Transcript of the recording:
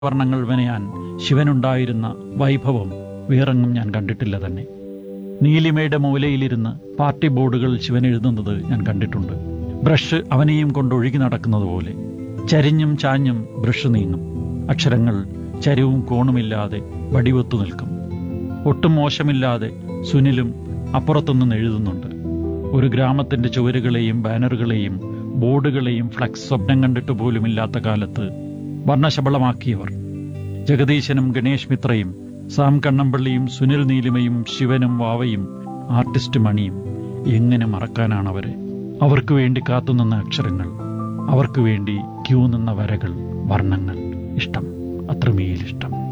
വർണ്ണങ്ങൾ മെനയാൻ ശിവനുണ്ടായിരുന്ന വൈഭവം വേറെങ്ങും ഞാൻ കണ്ടിട്ടില്ല തന്നെ നീലിമയുടെ മൂലയിലിരുന്ന് പാർട്ടി ബോർഡുകൾ ശിവൻ എഴുതുന്നത് ഞാൻ കണ്ടിട്ടുണ്ട് ബ്രഷ് അവനെയും കൊണ്ട് ഒഴുകി നടക്കുന്നത് പോലെ ചരിഞ്ഞും ചാഞ്ഞും ബ്രഷ് നീങ്ങും അക്ഷരങ്ങൾ ചരിവും കോണുമില്ലാതെ വടിവൊത്തു നിൽക്കും ഒട്ടും മോശമില്ലാതെ സുനിലും അപ്പുറത്തുനിന്ന് എഴുതുന്നുണ്ട് ഒരു ഗ്രാമത്തിന്റെ ചുവരുകളെയും ബാനറുകളെയും ബോർഡുകളെയും ഫ്ലക്സ് സ്വപ്നം കണ്ടിട്ട് പോലുമില്ലാത്ത കാലത്ത് വർണ്ണശബളമാക്കിയവർ ജഗദീശനും ഗണേഷ് മിത്രയും സാം കണ്ണമ്പള്ളിയും സുനിൽ നീലിമയും ശിവനും വാവയും ആർട്ടിസ്റ്റ് മണിയും എങ്ങനെ മറക്കാനാണ് അവരെ അവർക്ക് വേണ്ടി കാത്തുനിന്ന അക്ഷരങ്ങൾ അവർക്ക് വേണ്ടി ക്യൂ നിന്ന വരകൾ വർണ്ണങ്ങൾ ഇഷ്ടം അത്രമേൽ ഇഷ്ടം